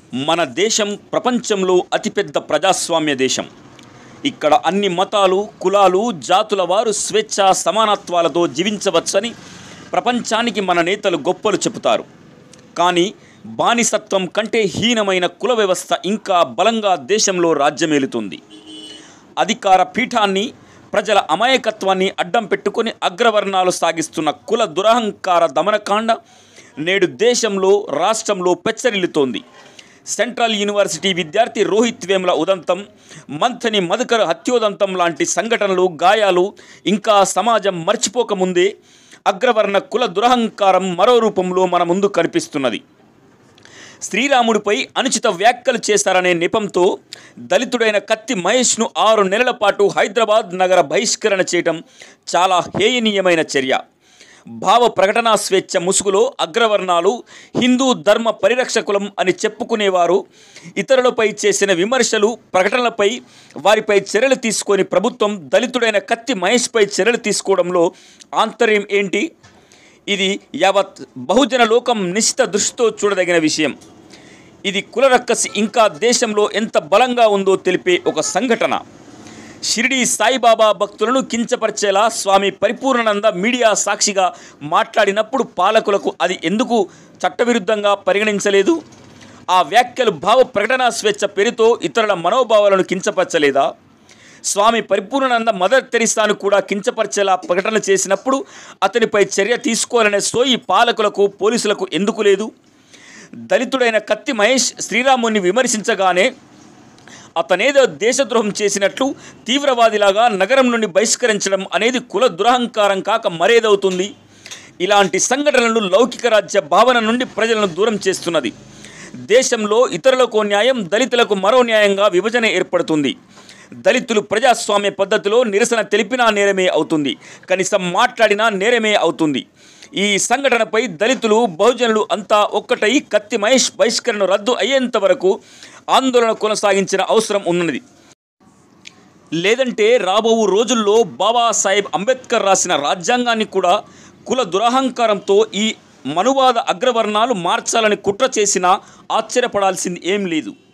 మన దేశం ప్రపంచంలో అతిపెద్ద ప్రజాస్వామ్య దేశం ఇక్కడ అన్ని మతాలు కులాలు జాతుల వారు స్వేచ్ఛ సమానత్వాలతో జీవించవచ్చని ప్రపంచానికి మన నేతలు గొప్పలు చెబుతారు కానీ బానిసత్వం కంటే హీనమైన కుల వ్యవస్థ ఇంకా బలంగా దేశంలో రాజ్యమేలుతుంది అధికార పీఠాన్ని ప్రజల అమాయకత్వాన్ని అడ్డం పెట్టుకొని అగ్రవర్ణాలు సాగిస్తున్న కుల దురహంకార దమనకాండ నేడు దేశంలో రాష్ట్రంలో పెచ్చరిల్లుతోంది సెంట్రల్ యూనివర్సిటీ విద్యార్థి రోహిత్ వేముల ఉదంతం మంథని మధుకర్ హత్యోదంతం లాంటి సంఘటనలు గాయాలు ఇంకా సమాజం మర్చిపోకముందే అగ్రవర్ణ కుల దురహంకారం మరో రూపంలో మన ముందు కనిపిస్తున్నది శ్రీరాముడిపై అనుచిత వ్యాఖ్యలు చేశారనే నెపంతో దళితుడైన కత్తి మహేష్ను ఆరు నెలల పాటు హైదరాబాద్ నగర బహిష్కరణ చేయటం చాలా హేయనీయమైన చర్య భావ ప్రకటనా స్వేచ్ఛ ముసుగులో అగ్రవర్ణాలు హిందూ ధర్మ పరిరక్షకులం అని చెప్పుకునేవారు ఇతరులపై చేసిన విమర్శలు ప్రకటనలపై వారిపై చర్యలు తీసుకొని ప్రభుత్వం దళితుడైన కత్తి మహేష్పై చర్యలు తీసుకోవడంలో ఆంతర్యం ఏంటి ఇది యావత్ బహుజన లోకం నిశ్చిత దృష్టితో చూడదగిన విషయం ఇది కులరక్కసి ఇంకా దేశంలో ఎంత బలంగా ఉందో తెలిపే ఒక సంఘటన షిరిడి సాయిబాబా భక్తులను కించపరిచేలా స్వామి పరిపూర్ణానంద మీడియా సాక్షిగా మాట్లాడినప్పుడు పాలకులకు అది ఎందుకు చట్టవిరుద్ధంగా పరిగణించలేదు ఆ వ్యాఖ్యలు భావ ప్రకటనా స్వేచ్ఛ పేరుతో ఇతరుల మనోభావాలను కించపరచలేదా స్వామి పరిపూర్ణానంద మదర్ తెరిసాను కూడా కించపరిచేలా ప్రకటన చేసినప్పుడు అతనిపై చర్య తీసుకోవాలనే సోయి పాలకులకు పోలీసులకు ఎందుకు లేదు దళితుడైన కత్తి మహేష్ శ్రీరాముని విమర్శించగానే అతనేదో దేశద్రోహం చేసినట్లు తీవ్రవాదిలాగా నగరం నుండి బహిష్కరించడం అనేది కుల దురహంకారం కాక మరేదవుతుంది ఇలాంటి సంఘటనలు లౌకిక రాజ్య భావన నుండి ప్రజలను దూరం చేస్తున్నది దేశంలో ఇతరులకు న్యాయం దళితులకు మరో న్యాయంగా విభజన ఏర్పడుతుంది దళితులు ప్రజాస్వామ్య పద్ధతిలో నిరసన తెలిపినా నేరమే అవుతుంది కనీసం మాట్లాడినా నేరమే అవుతుంది ఈ సంఘటనపై దళితులు బహుజనులు అంతా ఒక్కటై కత్తి మహేష్ బహిష్కరణ రద్దు అయ్యేంత వరకు ఆందోళన కొనసాగించిన అవసరం ఉన్నది లేదంటే రాబో రోజుల్లో బాబాసాహెబ్ అంబేద్కర్ రాసిన రాజ్యాంగాన్ని కూడా కుల దురహంకారంతో ఈ మనువాద అగ్రవర్ణాలు మార్చాలని కుట్ర చేసినా ఆశ్చర్యపడాల్సింది ఏం లేదు